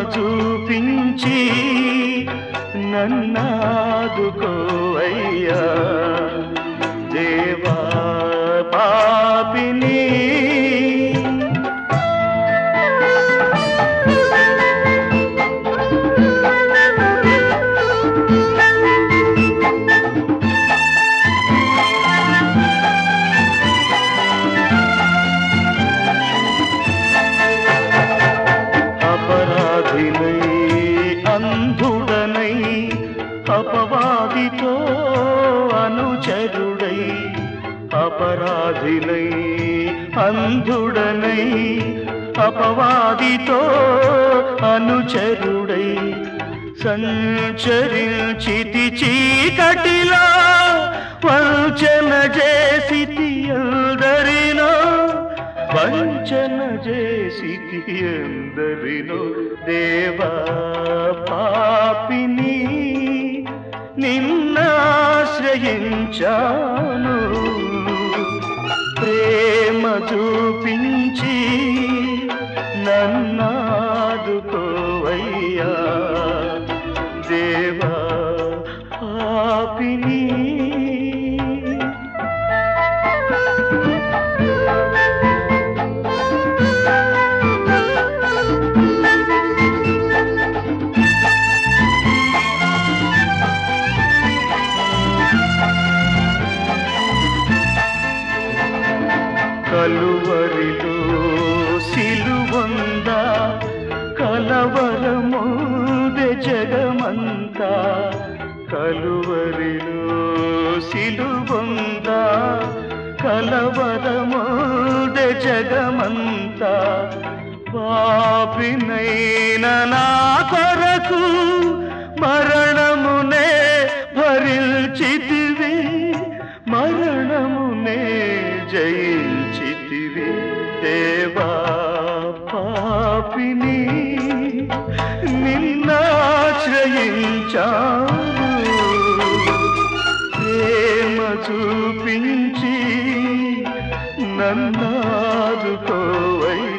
చూపించి నన్నాదుకోవయ్యా దేవా పాపిని అపరాధినై అంధుడనై అపవాదితో అనుచరుడై అపరాధినై అంధుడనై అపవాదితో అనుచరుడై సంచరించితి చీకటిలో వంచన చేసితి అందరినో వంచన చేసితి ఎందరినో దేవా పాపిని నిన్నాశ్రయించాను ప్రేమ చూపించి నన్నాదుకోవయ్యా దేవా పాపిని కలువరిలో సిలువంద కలవరముదే జగమంతా కలువరిలో సిలువంద కలవరముదే జగమంతా పాపినైన నా కొరకు మరణమునే భరించితివి మరణమునే జయించితివి దేవా పాపిని నిన్నాశ్రయించాను ప్రేమ చూపించి నన్నాదుకోవయ్యా